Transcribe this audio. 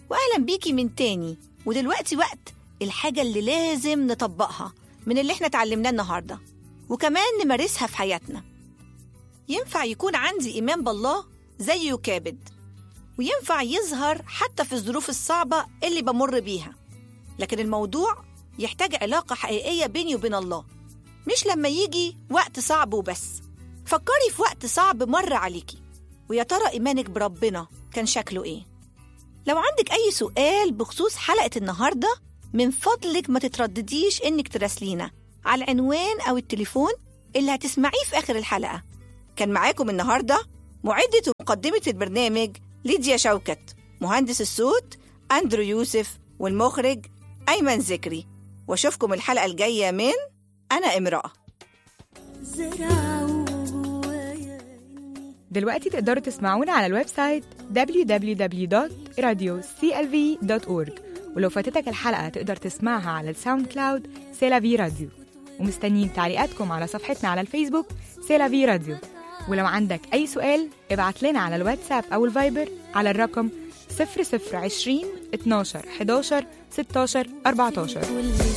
وأهلا بيكي من تاني ودلوقتي وقت الحاجة اللي لازم نطبقها من اللي احنا اتعلمناه النهاردة وكمان نمارسها في حياتنا ينفع يكون عندي إيمان بالله زي يكابد وينفع يظهر حتى في الظروف الصعبة اللي بمر بيها لكن الموضوع يحتاج علاقة حقيقية بيني وبين الله مش لما يجي وقت صعب وبس فكري في وقت صعب مر عليكي ويا ترى إيمانك بربنا كان شكله إيه؟ لو عندك أي سؤال بخصوص حلقة النهاردة من فضلك ما تتردديش إنك تراسلينا على العنوان أو التليفون اللي هتسمعيه في آخر الحلقة كان معاكم النهاردة معدة ومقدمة البرنامج ليديا شوكت مهندس الصوت أندرو يوسف والمخرج أيمن ذكري وأشوفكم الحلقة الجاية من أنا امرأة زرعوا جوايا إني دلوقتي تقدروا تسمعونا على الويب سايت www.radioclv.org ولو فاتتك الحلقة تقدر تسمعها على الساوند كلاود سيلافي راديو ومستنيين تعليقاتكم على صفحتنا على الفيسبوك سيلافي راديو ولو عندك أي سؤال ابعت لنا على الواتساب أو الفايبر على الرقم 0020 12 11 16 14 واللي